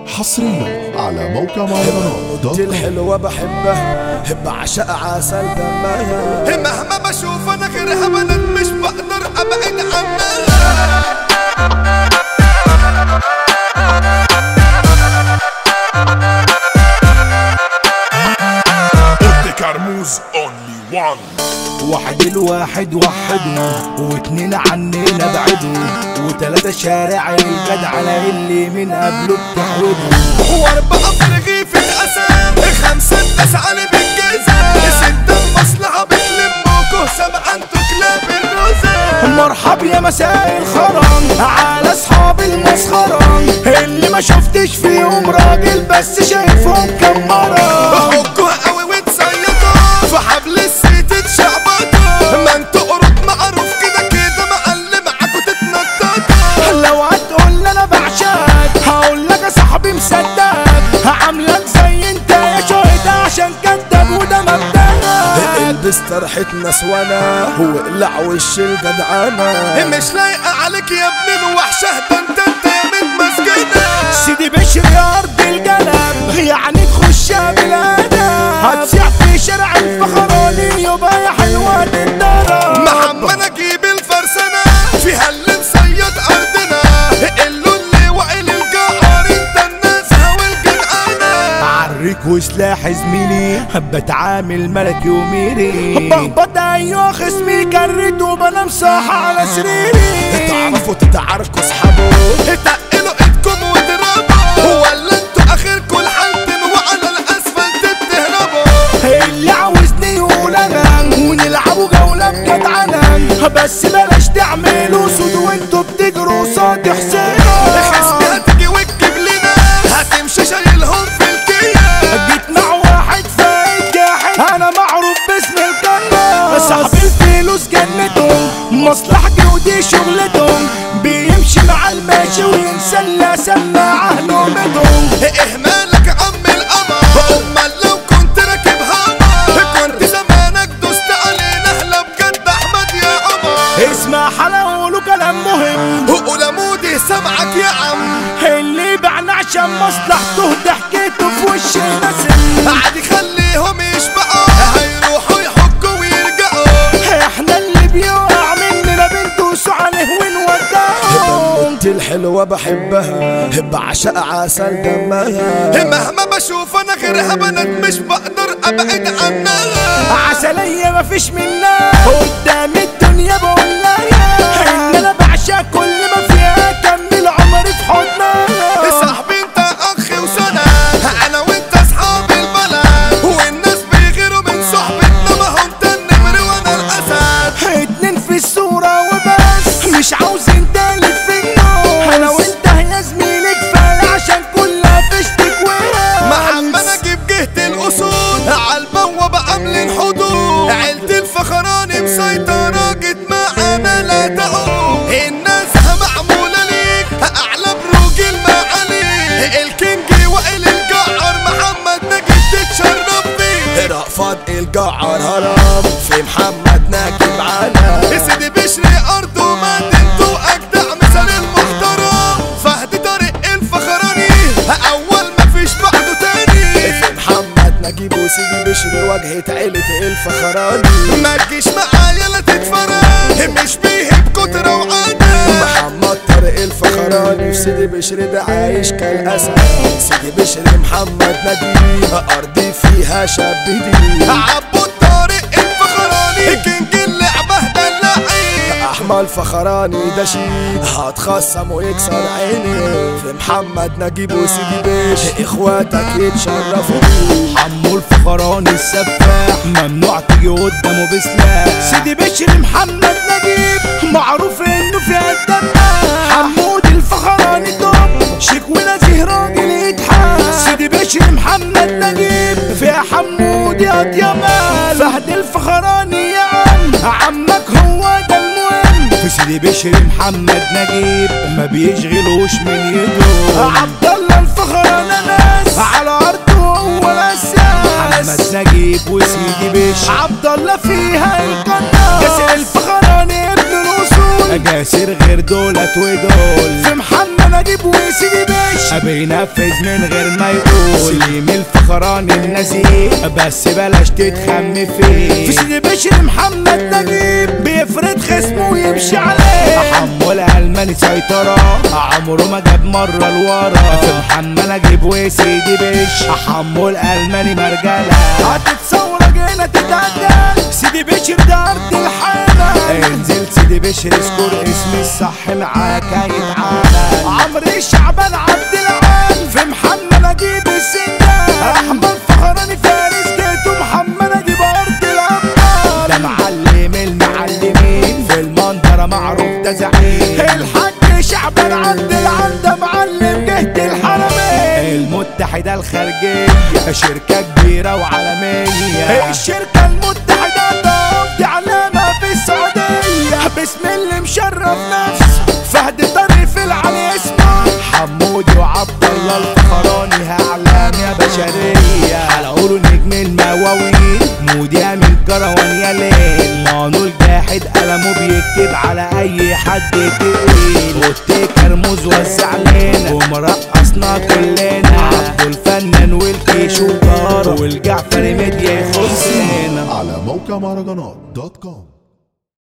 حصريا على موقع مهرجانات دوت دي كوم. الحلوة بحبها بعشق عسل دمها مهما بشوف انا غيرها بنات مش بقدر ابعد عنها اوتي كرموز اونلي وان واحد الواحد وحده واتنين عننا بعدوا وتلاتة شارع الجدعنة اللي من قبله بتحوده واربعة في رغيف الاسد خمسة تسعة بالجيزة ستة المصلحة بتلموكوا سبعة انتوا كلاب الروزة مرحب يا مساء الخرم على اصحاب المسخرة اللي ما شفتش فيهم راجل بس شايفهم كمرة حكوا قوي وتصيطوا في حبل السيت اتشعبطوا ما انتوا قرود معروف كده كده معلم معاكوا تتنططوا لو هتقول لي انا بعشقك هقول لك يا صاحبي مصدقك هعاملك زي انت يا شهد عشان كداب وده مبدأك البس طرحة نسوانة واقلع وش الجدعانة مش لايقة عليك يا ابن الوحشة ده انت انت يا من مسجدة سيدي بشر يا ارض الجلب يعني تخش بالادب هتصيح في شارع الفخراني يبقى يا حلوة الدرب محمد اجيب الفرسانة فيها اللي مسيد ارضنا قلوا اللي وائل الجعار انت الناس هوا الجدعانة عريك وسلاح زميلي بتعامل ملكي وميري بهبط ايوه خصمي كرت وبنام صاح على سريري تعرفوا تتعاركوا اصحابه تقلوا ايدكم واضربوا ولا انتوا اخركم الحلتم وعلى الاسفلت بتهربوا اللي عاوزني يقول انا ونلعبوا جولة بجدعنة بس بلاش تعملوا سود وانتوا بتجروا صاد حسينة خصمي هتيجي وتجيب لنا هتمشي شايلهم في الكيان جيت مع واحد فايت جاحد انا معروف باسم الجنة صاحب الفلوس جنتهم مصلحتي ودي شغلتهم بيمشي مع الماشي وينسى اللي سماعه نومتهم اهمالك يا عم القمر امال لو كنت راكب همر كنت زمانك دوست علينا اهلا بجد احمد يا قمر اسمع حلاوة له كلام مهم وقول مودي سامعك يا عم اللي بعنا عشان مصلحته ضحكته في وش نسم عادي خليهم يشبعوا هيروحوا يحكوا ويرجعوا احنا اللي بيقع مننا بندوسوا عليه ونودعه انت الحلوة بحبها بعشق عسل دمها مهما بشوف انا غيرها بنات مش بقدر ابعد عنها عسلية مفيش منها قدام الدنيا بقول لها ان انا بعشق كل ما فيها كمل عمري في حضنها صاحبي انت اخي وسنة انا وانت اصحاب البلد والناس بيغيروا من صحبتنا ما هو انت النمر وانا الاسد اتنين في الصورة وبس مش عاوزين تالت في النص انا وانت يا زميلي كفاية عشان كلها تشتك محمد اجيب جهة الاسود عالبوابة عاملين حدود عيلة الفخراني مسيطرة جيت معانا لا تعود الناس معمولة ليك اعلى بروج المعاليك الكينج وائل الجعر محمد نجيب تتشرف بيه رأفت الجعر هرم في محمد ناجي معانا سيدي بشري ارضه مدينته اجدع مثال المحترم فهد طارق الفخراني اول ما فيش بعده تاني في محمد نجيب وسيدي بشر واجهة عيلة الفخراني ما تجيش معايا لا تتفرج مش بيهب كترة وعادة محمد طارق الفخراني وسيدي بشر ده عايش كالأسد سيدي بشر محمد نجيب أرضي فيها شاب جديد عبود طارق الفخراني كينج اللعبة ده اللعيب احمد فخراني ده شيك هتخصم ويكسر عيني في محمد نجيب وسيدي بيش اخواتك يتشرفوا بيه حمو الفخراني السفاح ممنوع تيجي قدامه بسلاح سيدي بشر محمد نجيب معروف انه في الدماغ حمود الفخراني توب شيك ونزيه راجل يضحك سيدي بشر محمد نجيب فيها حمود يا جمال فهد الفخراني يا عم عمك هو ده المهم في سيدي بشر محمد نجيب ما بيشغلوش من يده عبد الله الفخراني ناس على ارضه هو الاساس محمد نجيب وسيدي بشر عبد الله فيها القناص جاسر الفخراني ابن الاصول جاسر غير دولت ودول في محمد نجيب وسيدي باشا بينفذ من غير ما يقول سليم الفخراني النزيه بس بلاش تتخم فيه في سيدي بشر محمد نجيب بيفرد خصمه ويمشي عليه حمو الالماني سيطرة عمره ما جاب مرة لورا في محمد نجيب وسيدي بش حمو الالماني مرجلة هتتصور جينا تتعدى سيدي بشر ده ارض الحالة انزل سيدي بشر اسكر اسمي الصح معاك هيتعالى عمرو شعبان عبد العال في محمد نجيب السندان احمد فخراني فارس جيتو محمد نجيب ارض الامال ده معلم المعلمين في المنظرة معروف ده زعيم الحاج شعبان عبد العال ده معلم جهة الحرمين المتحدة الخارجية شركة كبيرة وعالمية الشركة المتحدة ده دي علامة في السعودية بسم اللي مشرف نفسه فهد طريف العلي اسمه حمودي وعبد الله الفخراني اعلام يا بشرية هنقولوا نجم المواويل مودي امين كروان يا ليل مانو الجاحد قلمه بيكتب على اي حد تقيل والتكر موز وزع لنا ومرقصنا كلنا عبد الفنان والكيش وجار والجعفر مديا يخصنا على موقع مهرجانات دوت كوم